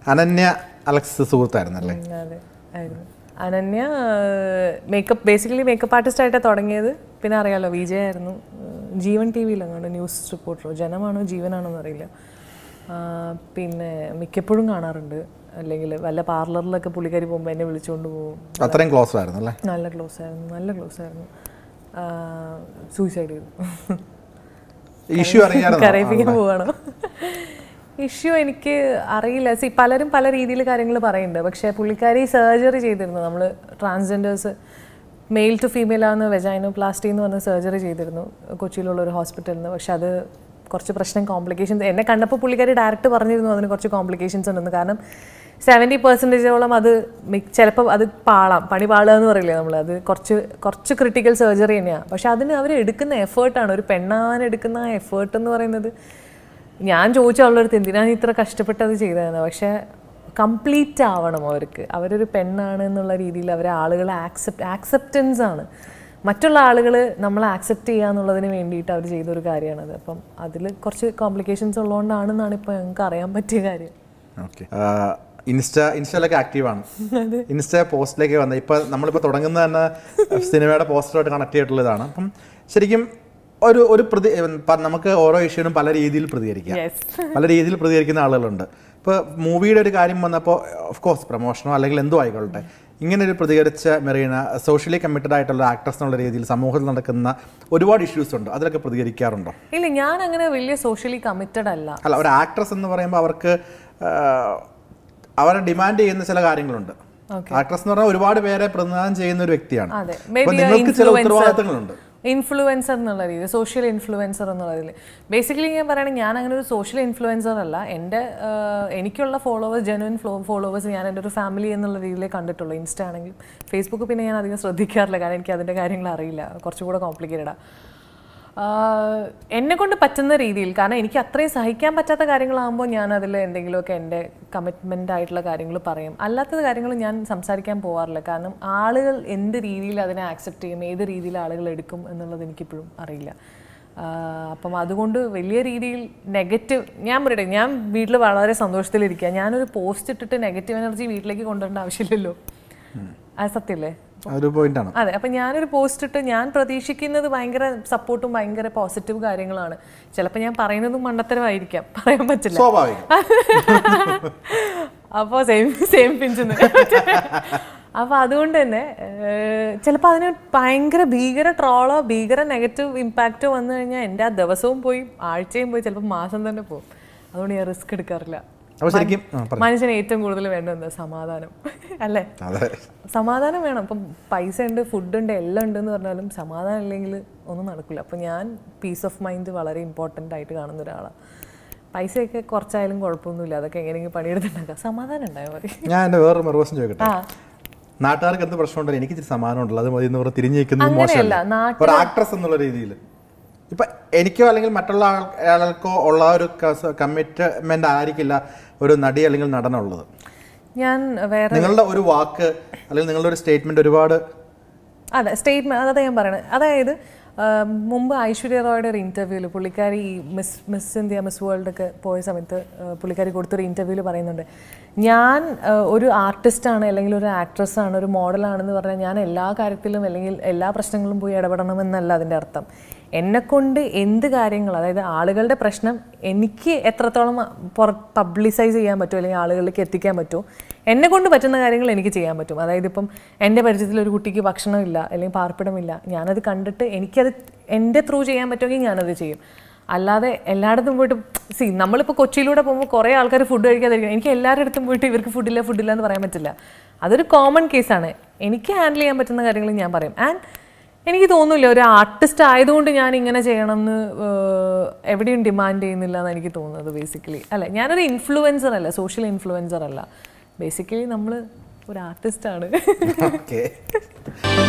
Ananya Alex സുഹൃത്തായിരുന്നല്ലേ ഉം, അതെ ആയിരുന്നു Ananya makeup basically makeup artist ആയിട്ടാണ് തുടങ്ങിയത് പിന്നെ അറിയാലോ വിജയ് ആയിരുന്നു ഏഹ്, ജീവൻ ടി വിയിലങ്ങാണ്ട് ന്യൂസ് റിപ്പോർട്ടറോ ജനമാണോ ജീവനാണോ എന്നറിയില്ല ആ, പിന്നെ മിക്കപ്പോഴും കാണാറുണ്ട് അല്ലെങ്കിൽ വല്ല പാർലറിലൊക്കെ പുള്ളിക്കാരി പോകുമ്പോൾ എന്നെ വിളിച്ചുകൊണ്ട് പോകും അത്രയും ക്ലോസ് ആയിരുന്നു അല്ലേ നല്ല ക്ലോസ് ആയിരുന്നു നല്ല ക്ലോസ് ആയിരുന്നു സൂയിസൈഡ് ചെയ്തു ഇഷ്യൂ അറിയാമായിരുന്നു കരയിപ്പിക്കാൻ പോവാണോ ഇഷ്യൂ എനിക്ക് അറിയില്ല സി പലരും പല രീതിയിൽ കാര്യങ്ങൾ പറയുന്നുണ്ട് പക്ഷേ പുള്ളിക്കാരി സർജറി ചെയ്തിരുന്നു നമ്മൾ ട്രാൻസ്ജെൻഡേഴ്സ് മെയിൽ ടു ഫീമെയിൽ ആവുന്ന വെജൈനോ പ്ലാസ്റ്റി എന്ന് പറഞ്ഞ സർജറി ചെയ്തിരുന്നു കൊച്ചിയിലുള്ള ഒരു ഹോസ്പിറ്റലിൽ നിന്ന് പക്ഷെ അത് കുറച്ച് പ്രശ്നം കോംപ്ലിക്കേഷൻസ് എന്നെ കണ്ടപ്പോൾ പുള്ളിക്കാരി ഡയറക്റ്റ് പറഞ്ഞിരുന്നു അതിന് കുറച്ച് കോംപ്ലിക്കേഷൻസ് ഉണ്ടെന്ന് കാരണം സെവൻറ്റി പെർസെൻറ്റേജോളം അത് ചിലപ്പോൾ അത് പാളാം പണി പാളുക എന്ന് പറയില്ലേ നമ്മൾ അത് കുറച്ച് കുറച്ച് ക്രിട്ടിക്കൽ സർജറി തന്നെയാണ് പക്ഷെ അതിന് അവർ എടുക്കുന്ന എഫേർട്ടാണ് ഒരു പെണ്ണാൻ എടുക്കുന്ന ആ എഫേർട്ട് എന്ന് പറയുന്നത് ഞാൻ ചോദിച്ചു അവളുടെ അടുത്ത് എന്തിനാണ് ഇത്ര കഷ്ടപ്പെട്ട് അത് ചെയ്തതെന്ന് പക്ഷേ കംപ്ലീറ്റ് ആവണം അവർക്ക് അവരൊരു പെണ്ണാണ് എന്നുള്ള രീതിയിൽ അവരെ ആളുകളെ ആക്സെപ്റ്റ് ആക്സെപ്റ്റൻസ് ആണ് മറ്റുള്ള ആളുകൾ നമ്മളെ ആക്സെപ്റ്റ് ചെയ്യുക എന്നുള്ളതിന് വേണ്ടിയിട്ട് അവർ ചെയ്തൊരു കാര്യമാണത് അപ്പം അതിൽ കുറച്ച് കോംപ്ലിക്കേഷൻസ് ഉള്ളതുകൊണ്ടാണെന്നാണ് ഇപ്പോൾ ഞങ്ങൾക്ക് അറിയാൻ പറ്റിയ കാര്യം ഓക്കെ ഇൻസ്റ്റ ഇൻസ്റ്റയിലൊക്കെ ആക്റ്റീവാണ് ഇൻസ്റ്റ പോസ്റ്റിലേക്ക് വന്നത് ഇപ്പം നമ്മളിപ്പോൾ തുടങ്ങുന്നത് തന്നെ സിനിമയുടെ പോസ്റ്ററുമായിട്ട് കണക്ട് ചെയ്തിട്ടുള്ളതാണ് അപ്പം ശരിക്കും ഒരു ഒരു പ്രതി പ- നമുക്ക് ഓരോ ഇഷ്യൂനും പല രീതിയിൽ പ്രതികരിക്കാം യെസ് പല രീതിയിൽ പ്രതികരിക്കുന്ന ആളുകളുണ്ട് ഇപ്പോൾ മൂവിയുടെ ഒരു കാര്യം വന്നപ്പോൾ ഓഫ് കോഴ്സ് പ്രൊമോഷനോ അല്ലെങ്കിൽ എന്തോ ആയിക്കോട്ടെ ഇങ്ങനെ ഒരു പ്രതികരിച്ച മെറീന സോഷ്യലി കമ്മിറ്റഡ് ആയിട്ടുള്ള ആക്ട്രസ് എന്നുള്ള രീതിയിൽ സമൂഹത്തിൽ നടക്കുന്ന ഒരുപാട് ഇഷ്യൂസ് ഉണ്ട് അതിലൊക്കെ പ്രതികരിക്കാറുണ്ടോ ഇല്ല ഞാൻ അങ്ങനെ വലിയ സോഷ്യലി കമ്മിറ്റഡ് അല്ല അല്ല ഒരു ആക്ട്രസ് എന്ന് പറയുമ്പോൾ അവർക്ക് ആ, അവരെ ഡിമാൻഡ് ചെയ്യുന്ന ചില കാര്യങ്ങളുണ്ട് ആക്ട്രസ് എന്ന് പറഞ്ഞാൽ ഒരുപാട് പേരെ പ്രതിനിധാനം ചെയ്യുന്ന ഒരു വ്യക്തിയാണ് അതെ അപ്പൊ മേബി നിങ്ങൾക്ക് ചില ഉത്തരവാദിത്തങ്ങളുണ്ട് ഇൻഫ്ലുവൻസർ എന്നുള്ള രീതി സോഷ്യൽ ഇൻഫ്ലുവൻസർ എന്നുള്ള രീതിയിൽ ബേസിക്കലി ഞാൻ പറയുകയാണെങ്കിൽ ഞാൻ അങ്ങനെ ഒരു സോഷ്യൽ ഇൻഫ്ലുവൻസർ അല്ല എൻ്റെ ആഹ്, എനിക്കുള്ള ഫോളോവേഴ്സ് ജെനുവൻ ഫോളോവേഴ്സ് ഞാൻ എൻ്റെ ഒരു ഫാമിലി എന്നുള്ള രീതിയിലേ കണ്ടിട്ടുള്ളൂ ഇൻസ്റ്റ ആണെങ്കിലും ഫേസ്ബുക്ക് പിന്നെ ഞാൻ അധികം ശ്രദ്ധിക്കാറില്ല കാരണം എനിക്ക് അതിൻ്റെ കാര്യങ്ങൾ അറിയില്ല കുറച്ചുകൂടെ കോംപ്ലിക്കേറ്റഡാണ് എന്നെ കൊണ്ട് പറ്റുന്ന രീതിയിൽ കാരണം എനിക്ക് അത്രയും സഹിക്കാൻ പറ്റാത്ത കാര്യങ്ങളാകുമ്പോൾ ഞാൻ അതിൽ എന്തെങ്കിലുമൊക്കെ എൻ്റെ കമ്മിറ്റ്മെൻ്റ് ആയിട്ടുള്ള കാര്യങ്ങൾ പറയും അല്ലാത്ത കാര്യങ്ങൾ ഞാൻ സംസാരിക്കാൻ പോകാറില്ല കാരണം ആളുകൾ എന്ത് രീതിയിൽ അതിനെ ആക്സെപ്റ്റ് ചെയ്യും ഏത് രീതിയിൽ ആളുകൾ എടുക്കും എന്നുള്ളത് എനിക്കിപ്പോഴും അറിയില്ല ആഹ് അപ്പം അതുകൊണ്ട് വലിയ രീതിയിൽ നെഗറ്റീവ് ഞാൻ പറയട്ടെ ഞാൻ വീട്ടിൽ വളരെ സന്തോഷത്തിലിരിക്കുക ഞാനൊരു പോസ്റ്റ് ഇട്ടിട്ട് നെഗറ്റീവ് എനർജി വീട്ടിലേക്ക് കൊണ്ടുവരേണ്ട ആവശ്യമില്ലല്ലോ അത് സത്യമല്ലേ അതൊരു പോയിന്റാണ് അതെ അപ്പം ഞാനൊരു പോസ്റ്റ് ഇട്ട് ഞാൻ പ്രതീക്ഷിക്കുന്നത് ഭയങ്കര സപ്പോർട്ടും ഭയങ്കര പോസിറ്റീവ് കാര്യങ്ങളാണ് ചിലപ്പോൾ ഞാൻ പറയുന്നതും മണ്ടത്തരമായിരിക്കാം പറയാൻ പറ്റില്ല സ്വാഭാവികം അപ്പോൾ സെയിം സെയിം പിഞ്ചെന്ന് അപ്പോൾ അതുകൊണ്ട് തന്നെ ചിലപ്പോൾ അതിന് ഭയങ്കര ഭീകര ട്രോളോ ഭീകര നെഗറ്റീവ് ഇമ്പാക്റ്റോ വന്നു കഴിഞ്ഞാൽ എൻ്റെ ആ ദിവസവും പോയി ആഴ്ചയും പോയി ചിലപ്പോൾ മാസം തന്നെ പോകും അതുകൊണ്ട് ഞാൻ റിസ്ക് എടുക്കാറില്ല അപ്പോൾ ശരിക്കും ആ, പറ. മനുഷ്യന് ഏറ്റവും കൂടുതൽ വേണ്ടത് എന്താ സമാധാനം അല്ലേ അതെ സമാധാനം വേണം ഇപ്പം പൈസ ഉണ്ട് ഫുഡ് ഉണ്ട് എല്ലാം ഉണ്ട് എന്ന് പറഞ്ഞാലും സമാധാനം ഇല്ലെങ്കിൽ ഒന്നും നടക്കില്ല അപ്പം ഞാൻ പീസ് ഓഫ് മൈൻഡ് വളരെ ഇമ്പോർട്ടൻ്റ് ആയിട്ട് കാണുന്ന ഒരാളാണ് പൈസയൊക്കെ കുറച്ചായാലും കുഴപ്പമൊന്നുമില്ല അതൊക്കെ എങ്ങനെയെങ്കിലും പണിയെടുത്തുണ്ടാക്കാം സമാധാനം ഉണ്ടായാൽ മതി ഞാൻ എൻ്റെ വേറൊരു മറുവശം ചോദിക്കട്ടെ ആ നാട്ടുകാർക്ക് എന്ത് പ്രശ്നമുണ്ടല്ലോ എനിക്ക് ഇച്ചിരി സമാനം ഉണ്ടല്ലോ അത് മതി എന്ന് പറഞ്ഞ് തിരിഞ്ഞു നിൽക്കുന്നത് അങ്ങനെയല്ല മോശമല്ല നാട്ടിൽ ഒരു ആക്ട്രസ് എന്നുള്ള രീതിയിൽ ഇപ്പൊ എനിക്കോ അല്ലെങ്കിൽ മറ്റുള്ള ആൾ- ആളുകൾക്കോ ഉള്ള ഒരു കമ്മിറ്റ്മെന്റ് ആയിരിക്കില്ല ഒരു നടി അല്ലെങ്കിൽ നടനുള്ളത് ഞാൻ വേറെ നിങ്ങളുടെ ഒരു വാക്ക് അല്ലെങ്കിൽ നിങ്ങളുടെ ഒരു സ്റ്റേറ്റ്മെന്റ് ഒരുപാട് അതെ സ്റ്റേറ്റ്മെന്റ് അതാ ഞാൻ പറയണത് അതായത് ആ, മുമ്പ് ഐശ്വര്യ റോയുടെ ഒരു ഇന്റർവ്യൂവിൽ പുള്ളിക്കാരി ഈ Miss Miss India Miss World ഒക്കെ പോയ സമയത്ത് ആ, പുള്ളിക്കാരി കൊടുത്തൊരു ഇന്റർവ്യൂവിൽ പറയുന്നുണ്ട് ഞാൻ ആ, ഒരു ആർട്ടിസ്റ്റാണ് അല്ലെങ്കിൽ ഒരു ആക്ട്രസ് ആണ് ഒരു മോഡലാണെന്ന് പറഞ്ഞാൽ ഞാൻ എല്ലാ കാര്യത്തിലും അല്ലെങ്കിൽ എല്ലാ പ്രശ്നങ്ങളും പോയി ഇടപെടണമെന്നല്ല അതിൻ്റെ അർത്ഥം എന്നെക്കൊണ്ട് എന്ത് കാര്യങ്ങൾ അതായത് ആളുകളുടെ പ്രശ്നം എനിക്ക് എത്രത്തോളം പുറ പബ്ലിസൈസ് ചെയ്യാൻ പറ്റുമോ അല്ലെങ്കിൽ ആളുകളിലേക്ക് എത്തിക്കാൻ പറ്റുമോ എന്നെ കൊണ്ട് പറ്റുന്ന കാര്യങ്ങൾ എനിക്ക് ചെയ്യാൻ പറ്റും അതായത് ഇപ്പം എൻ്റെ പരിചയത്തിൽ ഒരു കുട്ടിക്ക് ഭക്ഷണമില്ല അല്ലെങ്കിൽ പാർപ്പിടമില്ല ഞാനത് കണ്ടിട്ട് എനിക്കത് എൻ്റെ ത്രൂ ചെയ്യാൻ പറ്റുമെങ്കിൽ ഞാനത് ചെയ്യും അല്ലാതെ എല്ലായിടത്തും പോയിട്ട് സി നമ്മളിപ്പോൾ കൊച്ചിയിലൂടെ പോകുമ്പോൾ കുറേ ആൾക്കാർ ഫുഡ് കഴിക്കാതിരിക്കും എനിക്ക് എല്ലാവരുടെ അടുത്തും പോയിട്ട് ഇവർക്ക് ഫുഡില്ല ഫുഡില്ല എന്ന് പറയാൻ പറ്റില്ല അതൊരു കോമൺ കേസാണ് എനിക്ക് ഹാൻഡിൽ ചെയ്യാൻ പറ്റുന്ന കാര്യങ്ങൾ ഞാൻ പറയും ആൻഡ് എനിക്ക് തോന്നുന്നില്ല ഒരു ആർട്ടിസ്റ്റ് ആയതുകൊണ്ട് ഞാൻ ഇങ്ങനെ ചെയ്യണം എന്ന് എവിടെയും ഡിമാൻഡ് ചെയ്യുന്നില്ല എന്ന് എനിക്ക് തോന്നുന്നത് ബേസിക്കലി അല്ല ഞാനൊരു ഇൻഫ്ലുവൻസർ അല്ല സോഷ്യൽ ഇൻഫ്ലുവൻസർ അല്ല ബേസിക്കലി നമ്മൾ ഒരു ആർട്ടിസ്റ്റാണ് ഓക്കെ